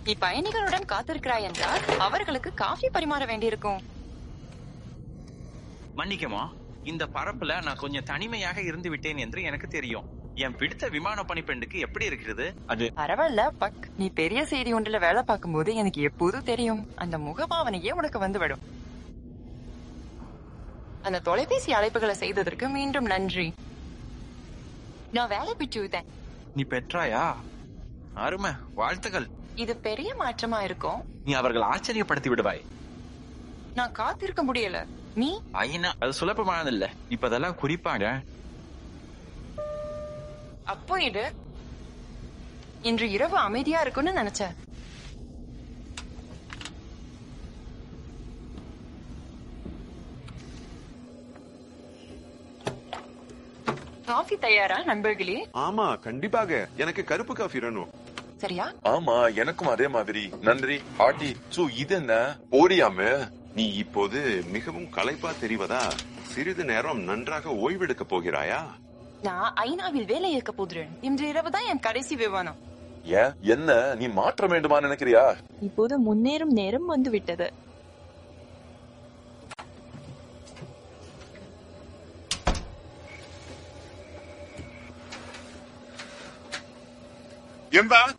நீ பயணிகளுடன் காத்திருக்கிறாய் என்றால் அவர்களுக்கு காஃபி பரிமாற வேண்டியிருக்கும் மன்னிக்குமா இந்த பரப்புல நான் கொஞ்சம் தனிமையாக இருந்து விட்டேன் என்று எனக்கு தெரியும் என் பிடித்த விமான பணிப்பெண்டுக்கு எப்படி இருக்கிறது அது பரவாயில்ல பக் நீ பெரிய செய்தி ஒன்றுல வேலை பார்க்கும்போது எனக்கு எப்போதும் தெரியும் அந்த முகபாவனையே உனக்கு வந்துவிடும் அந்த தொலைபேசி அழைப்புகளை செய்ததற்கு மீண்டும் நன்றி நான் வேலை பிச்சு விட்டேன் நீ பெற்றாயா அருமை வாழ்த்துக்கள் இது பெரிய மாற்றமா இருக்கும் நீ அவர்கள் ஆச்சரியப்படுத்தி விடுவாய் நான் காத்திருக்க முடியல நீ ஐனா அது சுலபமானதில்ல இப்ப அதெல்லாம் குறிப்பாக அப்போ இது இன்று இரவு அமைதியா இருக்கும்னு நினைச்சேன் காஃபி தயாரா நண்பர்களே ஆமா கண்டிப்பாக எனக்கு கருப்பு காஃபி வேணும் சரியா ஆமா எனக்கும் அதே மாதிரி நன்றி ஆட்டி சோ இது என்ன ஓடியாம நீ இப்போது மிகவும் களைப்பா தெரிவதா சிறிது நேரம் நன்றாக ஓய்வெடுக்க போகிறாயா நான் ஐநாவில் வேலை இருக்க போகிறேன் இன்று இரவு தான் என் கடைசி விமானம் ஏன் என்ன நீ மாற்ற வேண்டுமா நினைக்கிறியா இப்போது முன்னேறும் நேரம் வந்துவிட்டது എന്താ